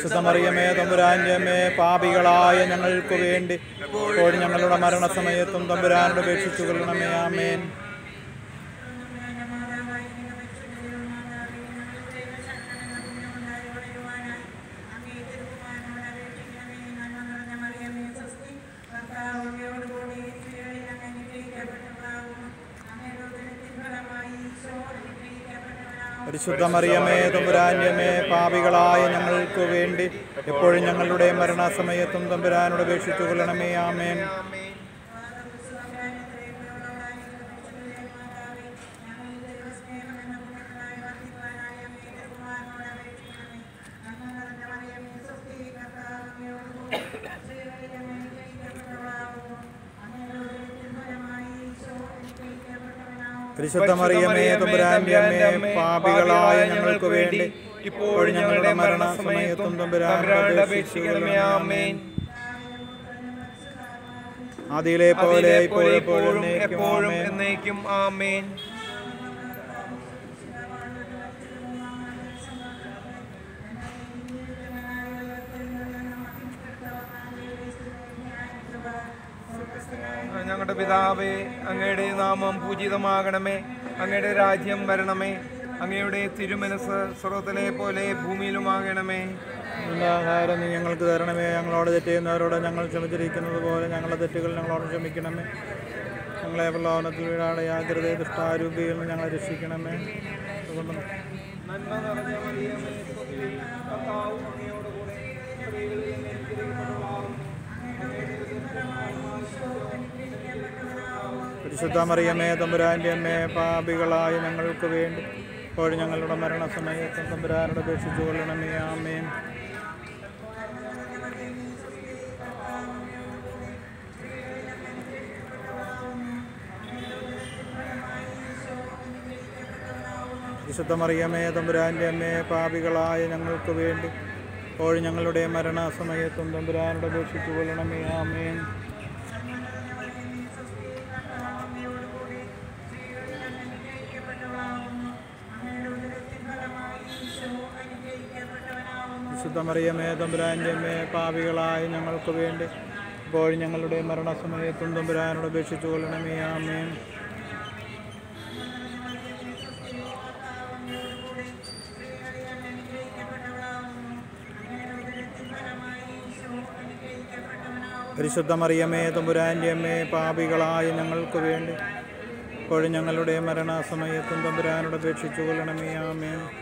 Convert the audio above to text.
പരിശുദ്ധമറിയമേ തമ്പുരാന്റെ അമ്മേ പാപികളായ ഞങ്ങൾക്ക് വേണ്ടി ഇപ്പോൾ ഞങ്ങളുടെ മരണസമയത്തും തമ്പുരാനോട് അപേക്ഷിച്ചു കൊള്ളണമേ ആമേൻ പരിശുദ്ധമറിയമേ തമ്പുരാന്റെ അമ്മേ പാപികളായ ഞങ്ങൾക്ക് വേണ്ടി എപ്പോഴും ഞങ്ങളുടെ മരണസമയത്തും തമ്പുരാനോട് അപേക്ഷിച്ചു കൊള്ളണമേ ആമേൻ പരിശുദ്ധമറിയമേ തമ്പുരാന്റെ അമ്മേ പാപികളായ ഞങ്ങൾക്ക് വേണ്ടി ഇപ്പോഴും ഞങ്ങളുടെ മരണസമയത്തും തമ്പുരാനോട് അപേക്ഷിക്കണമേ ആമേൻ ആദിയിലെ പോലെ അതിലെ ഇപ്പോഴും എപ്പോഴും എപ്പോഴും എപ്പോഴും എന്നേക്കും ആമേൻ ഞങ്ങളുടെ പിതാവേ അങ്ങയുടെ നാമം പൂജിതമാകണമേ അങ്ങയുടെ രാജ്യം വരണമേ അങ്ങയുടെ തിരുമനസ് സ്രോതലെ പോലെ ഭൂമിയിലുമാകണമേ ആഹാരം നീ ഞങ്ങൾക്ക് തരണമേ ഞങ്ങളോട് തെറ്റ് ചെയ്യുന്നവരോട് ഞങ്ങൾ ക്ഷമിച്ചിരിക്കുന്നത് പോലെ ഞങ്ങളുടെ തെറ്റുകൾ ഞങ്ങളോട് ക്ഷമിക്കണമേ ഞങ്ങളെ പ്രലോഭനത്തിൽ വീഴാതെ യാഗ്രത ദുഷ്ടാരൂപിയിൽ നിന്ന് ഞങ്ങളെ രക്ഷിക്കണമേ അതുകൊണ്ട് നന്മ നിറഞ്ഞ മറിയമേ സ്വസ്തി കർത്താവ് അങ്ങയോടുകൂടെ സ്ത്രീകളിൽ അങ്ങ് അനുഗ്രഹിക്കപ്പെട്ടവളാകുന്നു. അങ്ങയുടെ ഉദരഫലമായ പരിശുദ്ധ മറിയമേ തമ്പുരാൻ്റെ അമ്മേ പാപികളായ ഞങ്ങൾക്ക് വേണ്ടി ഇപ്പോഴും ഞങ്ങളുടെ മരണസമയത്തും തമ്പുരാനോട് അപേക്ഷിച്ചു കൊള്ളണമേ ആമേൻ വിശുദ്ധ മറിയമേ തമ്പുരാൻ്റെ അമ്മേ പാപികളായ ഞങ്ങൾക്ക് വേണ്ടി ഇപ്പോഴും ഞങ്ങളുടെ മരണസമയത്തും തമ്പുരാനോട് അപേക്ഷിച്ചു കൊള്ളണമേ ആമേൻ വിശുദ്ധ മറിയമേ തമ്പുരാൻ്റെ അമ്മേ പാപികളായ ഞങ്ങൾക്ക് വേണ്ടി ഇപ്പോഴും ഞങ്ങളുടെ മരണസമയത്തും തമ്പുരാനോട് അപേക്ഷിച്ചു കൊള്ളണമേ ആമേൻ പരിശുദ്ധ മറിയമേ തമ്പുരാൻ്റെ അമ്മേ പാപികളായ ഞങ്ങൾക്ക് വേണ്ടി ഇപ്പോഴും ഞങ്ങളുടെ മരണസമയത്തും തമ്പുരാനോട് അപേക്ഷിച്ചു കൊള്ളണമേ ആമേൻ